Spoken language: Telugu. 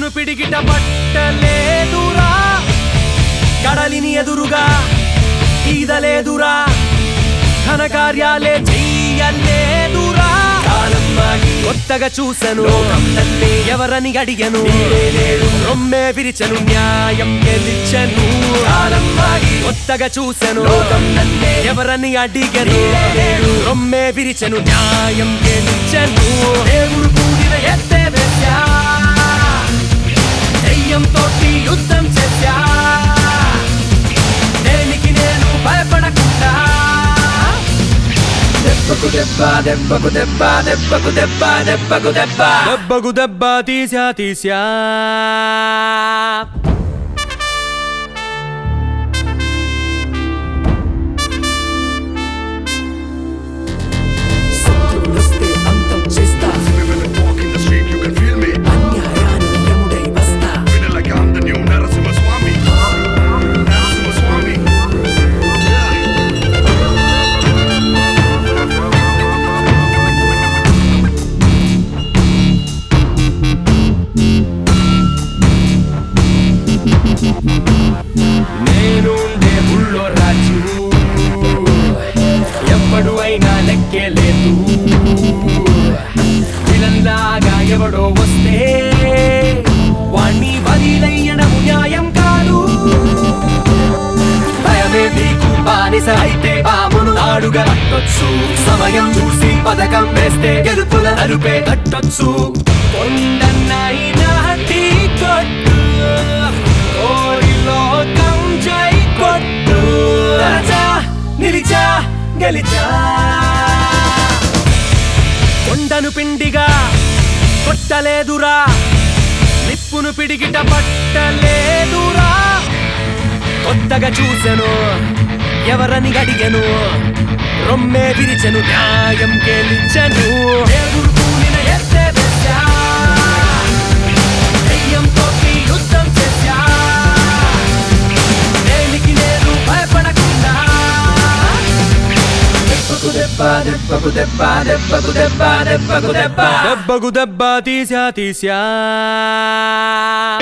పిడిగిట పట్టలేదురా కడలిని ఎదురుగా ఈదలేదురా ఘన కార్యాలే చెయ్యలేదురా కాలం మాగి కొత్తగా చూసను ఎవరని అడిగను రొమ్మే విరిచను న్యాయం గెలిచను కాలం మాగి కొత్తగా చూసను ఎవరని అడిగను రొమ్మే విరిచను న్యాయం గెలిచను దేవుడు కూడిన ఎత్తే వెచ్చా దెయ్యంతో యుద్ధం చేశా దేనికి నేను భయపడకుండా దెబ్బకు దెబ్బ దెబ్బకు దెబ్బ దెబ్బకు దెబ్బ దెబ్బకు దెబ్బ దెబ్బకు దెబ్బ తీసా తీసా శత్రువులొస్తే అంతం చేస్తా When I walk in the street, you can feel me. అన్యాయానికి యముడై వస్తా Feeling like I'm the new Narasimha Swami. Narasimha Swami. Yeah. నేనుండే ఊళ్ళో రాజు ఎవ్వడు అయినా లెక్కే లేదు విలన్లాగా ఎవడో వస్తే వాణ్ణి వదిలయ్యడం న్యాయం కాదు భయమే నీకు బానిస అయితే బామును ఆడుగా కట్టొచ్చు సమయం చూసి పథకం వేస్తే గెలుపుల నలుపే కట్టొచ్చు కొండన్నైనా ఢీ కొట్టు కోరిలో జై కొట్టు రాజా నిలిచా గెలిచా కొండను పిండిగా కొట్టలేదురా నిప్పును పిడిగిట పట్టలేదురా కొత్తగా చూసెను ఎవరని అడిగను రొమ్మే విరిచెను న్యాయం గెలిచెను దేవుడు కూలిన ఎత్తే వెచ్చా. దెయ్యంతో యుద్ధం చేశా దేనికి నేను భయపడకుండా దెబ్బకు దెబ్బ దెబ్బకు దెబ్బ దెబ్బకు దెబ్బ దెబ్బకు దెబ్బ దెబ్బకు దెబ్బ తీసా తీసా